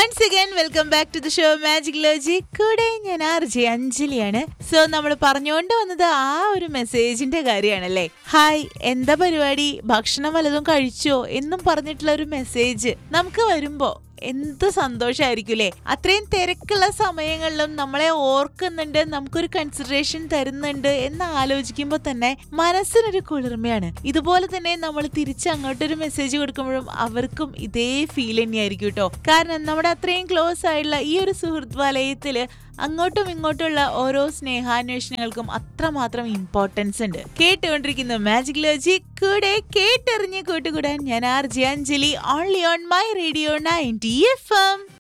once again welcome back to the show Magicology കൂടെ ഞാൻ R J അഞ്ജലിയാണ് so നമ്മൾ പറഞ്ഞുകൊണ്ട് വന്നത് ആ ഒരു മെസ്സേജിന്റെ കാര്യമാണല്ലേ ഹായ് എന്താ പരിപാടി ഭക്ഷണം വല്ലതും കഴിച്ചോ എന്നും പറഞ്ഞിട്ടുള്ള ഒരു മെസ്സേജ് നമുക്ക് വരുമ്പോ എന്ത് സന്തോഷമായിരിക്കും അത്രയും തിരക്കുള്ള സമയങ്ങളിലും നമ്മളെ ഓർക്കുന്നുണ്ട് നമുക്കൊരു കൺസിഡറേഷൻ തരുന്നുണ്ട് എന്ന് ആലോചിക്കുമ്പോൾ തന്നെ മനസ്സിനൊരു കുളിർമയാണ് ഇതുപോലെ തന്നെ നമ്മൾ തിരിച്ച് അങ്ങോട്ടൊരു മെസ്സേജ് കൊടുക്കുമ്പോഴും അവർക്കും ഇതേ ഫീൽ തന്നെയായിരിക്കും കേട്ടോ കാരണം നമ്മുടെ അത്രയും ക്ലോസ് ആയിട്ടുള്ള ഈ ഒരു സുഹൃത്ത് വലയത്തില് അങ്ങോട്ടും ഇങ്ങോട്ടുള്ള ഓരോ സ്നേഹാന്വേഷണങ്ങൾക്കും അത്രമാത്രം ഇമ്പോർട്ടൻസ് ഉണ്ട് കേട്ടുകൊണ്ടിരിക്കുന്നു മാജിക് ലോജി കൂടെ കേട്ടെറിഞ്ഞ് കൂട്ടുകൂടാൻ ഞാൻ R J Anjali only on My Radio ninety F M